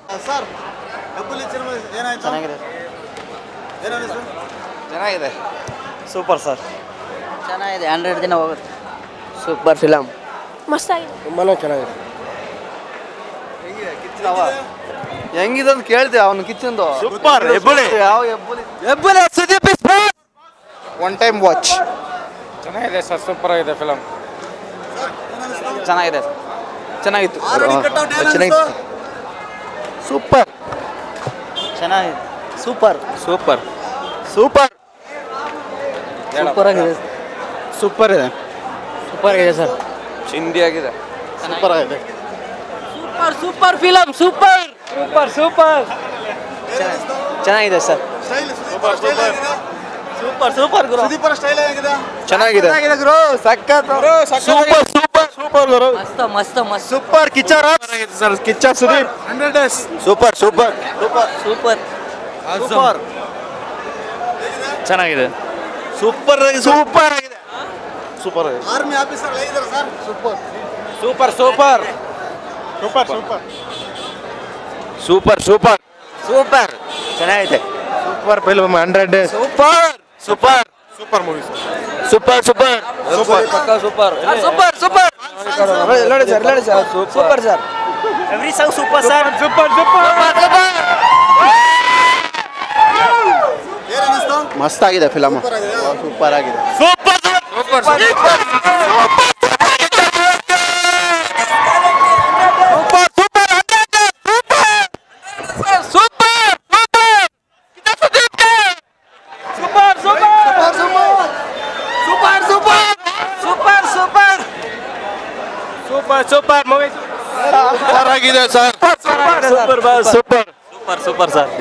sir ಹೆಬ್ಬುಲಿ cinema ಏನಾಯ್ತು ಚೆನ್ನಾಗಿದೆ ಏನಾಯ್ತು ಚೆನ್ನಾಗಿದೆ ಸೂಪರ್ ಸರ್ ಚೆನ್ನಾಗಿದೆ ಹಂಡ್ರೆಡ್ ದಿನ ಹೋಗುತ್ತೆ ಸೂಪರ್ ಫಿಲಮ್ ಮಸ್ತಾಗಿದೆ ತುಂಬಾನೇ ಚೆನ್ನಾಗಿದೆ ಹೆಂಗಿದೆ ಅಂತ ಕೇಳ್ದೆ ಅವನು ಕಿಚ್ಚಂದು ಸೂಪರ್ ಹೆಬ್ಬುಲಿ ಯಾವ Hebbuli Hebbuli Sudeep one time watch ಚೆನ್ನಾಗಿದೆ ಸರ್ ಸೂಪರ್ ಆಗಿದೆ ಫಿಲಮ್ ಚೆನ್ನಾಗಿದೆ ಚೆನ್ನಾಗಿತ್ತು ಆರಡಿ ಕಟ್ಔಟ್ ಏನಾಯ್ತು ಚೆನ್ನಾಗಿತ್ತು ಸೂಪರ್ ಚೆನ್ನಾಗಿದೆ ಸೂಪರ್ ಸೂಪರ್ ಸೂಪರ್ ಸೂಪರ್ ಆಗಿದೆ ಸೂಪರ್ ಇದೆ ಸೂಪರ್ ಆಗಿದೆ ಸರ್ ಚಿಂದಿ ಆಗಿದೆ ಸೂಪರ್ ಆಗಿದೆ super super film super super super ಚೆನ್ನಾಗಿದೆ ಸರ್ ಸ್ಟೈಲ್ ಸೂಪರ್ ಸ್ಟೈಲ್ ಆಗಿದೆ ಸೂಪರ್ ಸೂಪರ್ ಗುರು ಸುದೀಪರ ಸ್ಟೈಲ್ ಆಗಿದೆ ಚೆನ್ನಾಗಿದೆ ಗುರು ಸಖತ್ ಸೂಪರ್ ಸೂಪರ್ ಸೂಪರ್ ಗುರು ಮಸ್ತ್ ಮಸ್ತ್ ಮಸ್ತ್ super Kiccha sir Kiccha Sudeep hundred days super super super super super ಚೆನ್ನಾಗಿದೆ ಸೂಪರ್ ಸೂಪರ್ ಆಗಿದೆ ಸೂಪರ್ ಆಗಿದೆ ಆರ್ಮಿ ಆಫೀಸರ್ ಹೇಗಿದ್ದಾರೆ sir super super super super super super super super ಚೆನ್ನಾಗಿದೆ super film hundred days super super super movie super super super ಪಕ್ಕ super super super ನೋಡಿ sir ನೋಡಿ sir super sir every song super sir super super ಏನನ್ನಿಸ್ತು ಮಸ್ತ್ ಆಗಿದೆ film super ಆಗಿದೆ super ಆಗಿದೆ super super super movie super ಆಗಿದೆ sir super boss super super super sir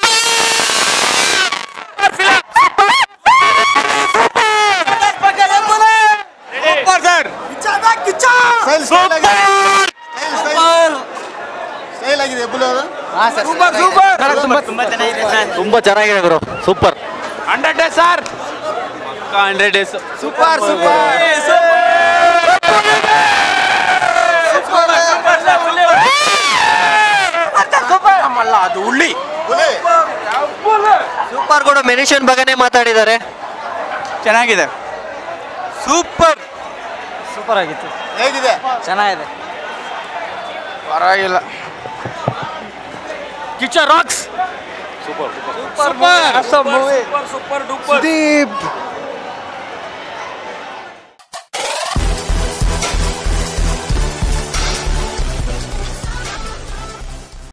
style style ಆಗಿದೆ ಸ್ಟೈಲ್ ಸ್ಟೈಲ್ ಆಗಿದೆ ಹೆಬ್ಬುಲಿ ಅವರು ಸೂಪರ್ ಸೂಪರ್ ತುಂಬಾ ತುಂಬಾ ಚೆನ್ನಾಗಿದೆ ತುಂಬಾ ಚೆನ್ನಾಗಿದೆ ಗುರು super hundred days sir hundred days super super ಅದು ಉಳ್ಳಿ ಹುಲಿ ಸೂಪರ್ ಕೂಡ ಮೆನಿಷನ್ ಬಗ್ಗೆನೇ ಮಾತಾಡಿದ್ದಾರೆ ಚೆನ್ನಾಗಿದೆ ಸೂಪರ್ ಸೂಪರ್ ಆಗಿತ್ತು ಹೇಗಿದೆ ಚೆನ್ನಾಗಿದೆ ಪರವಾಗಿಲ್ಲ Kiccha rocks super super movie super duper Sudeep